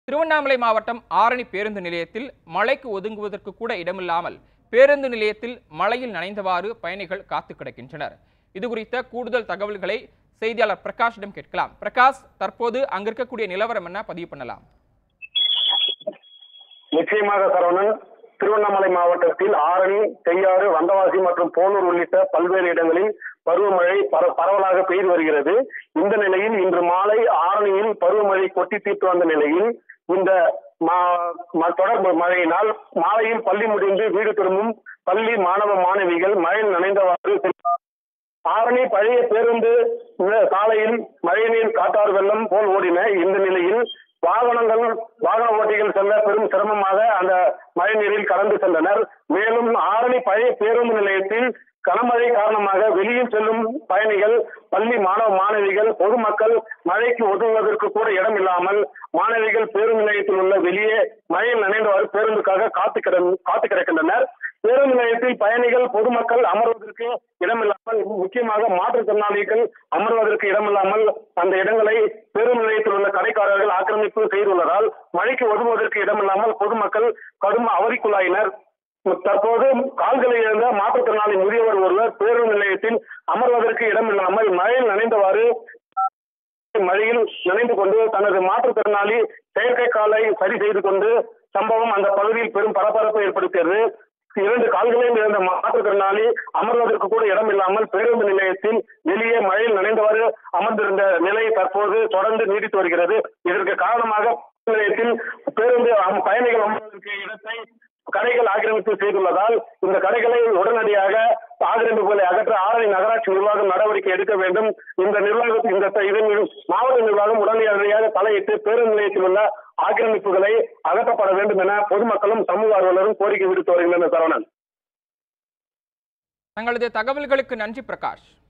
திருவண்ணாமலை மாவட்டம் ஆரணி பேருந்து நிலையத்தில் மழைக்கு ஒதுங்குவதற்கு கூட இடமில்லாமல் பேருந்து நிலையத்தில் மழையில் நனைந்தவாறு பயணிகள் காத்து கிடக்கின்றனர் இது குறித்த கூடுதல் தகவல்களை செய்தியாளர் பிரகாஷிடம் கேட்கலாம் பிரகாஷ் தற்போது அங்க இருக்கக்கூடிய நிலவரம் என்ன பதிவு பண்ணலாம் நிச்சயமாக சரவணன் திருவண்ணாமலை மாவட்டத்தில் ஆரணி செய்யாறு வந்தவாசி மற்றும் போலூர் உள்ளிட்ட பல்வேறு இடங்களில் பருவமழை பர பரவலாக பெய்து வருகிறது இந்த நிலையில் இன்று மாலை ஆரணியில் பருவமழை கொட்டி தீர்த்து வந்த நிலையில் இந்த மா- ம- தொடர் மழையினால் மாலையில் பள்ளி முடிந்து வீடு திரும்பும் பள்ளி மாணவ மாணவிகள் மழையில் நனைந்தவாறு செல்ல- ஆரணி பழைய பேருந்து இந்த சாலையில் மழைநீர் காட்டாறு வெள்ளம் போல் ஓடின இந்த நிலையில் வாகனங்கள் வாகன ஓட்டிகள் செல்ல பெரும் சிரமமாக அந்த மழைநீரில் கடந்து சென்றனர் மேலும் ஆரணி பழைய பேருந்து நிலையத்தில் கனமழை காரணமாக வெளியில் செல்லும் பயணிகள் பள்ளி மாணவ மாணவிகள் பொதுமக்கள் மழைக்கு ஒதுங்குவதற்கு கூட இடம் இல்லாமல் மாணவிகள் பேருந்து நிலையத்தில் உள்ள வெளியே மழையில் நனைந்தவாறு பேருந்துக்காக காத்து கிட காத்து கிடக்கின்றனர் பேருந்து நிலையத்தில் பயணிகள் பொதுமக்கள் அமர்வதற்கு இடமில்லாமல் முக்கியமாக மாற்றுத்திறனாளிகள் அமர்வதற்கு இடமில்லாமல் அந்த இடங்களை பேருந்து நிலையத்தில் உள்ள கடைக்காரர்கள் ஆக்கிரமிப்பு செய்துள்ளதால் மழைக்கு ஒதுங்குவதற்கு இடமில்லாமல் பொதுமக்கள் கடும் அவதிக்குள்ளாயினர் தற்போது கால்களை இழந்த மாற்றுத்திறனாளி முதியவர் ஒருவர் பேருந்து நிலையத்தில் அமர்வதற்கு இடமில்லாமல் மழையில் நனைந்தவாறு மழையில் நனைந்து கொண்டு தனது மாற்றுத்திறனாளி செயற்கை காலை சரி செய்து கொண்டு சம்பவம் அந்த பகுதியில் பெரும் பரபரப்பை ஏற்படுத்தியது இரண்டு கால்களையும் இழந்த மாற்றுத்திறனாளி அமர்வதற்கு கூட இடம் இல்லாமல் பேருந்து நிலையத்தில் வெளியே மழையில் நனைந்தவாறு அமர்ந்திருந்த நிலை தற்போது தொடர்ந்து நீடித்து வருகிறது இதற்கு காரணமாக பேருந்து நிலையத்தில் பேருந்து அம்- பயணிகள் அமர்வதற்கு இடத்தை கடைகள் ஆக்கிரமிப்பு செய்துள்ளதால் இந்த கடைகளை உடனடியாக ஆக்கிரமிப்புகளை அகற்ற ஆரணி நகராட்சி நிர்வாகம் நடவடிக்கை எடுக்க வேண்டும் இந்த நிர்வாகம் இந்த இதன் மாவட்ட நிர்வாகம் உடனடியாக தலையிட்டு பேருந்து நிலையத்தில் உள்ள ஆக்கிரமிப்புகளை அகற்றப்பட வேண்டும் என பொதுமக்களும் சமூக ஆர்வலரும் கோரிக்கை விடுத்து வருகின்றனர் சரவணன் தங்களது தகவல்களுக்கு நன்றி பிரகாஷ்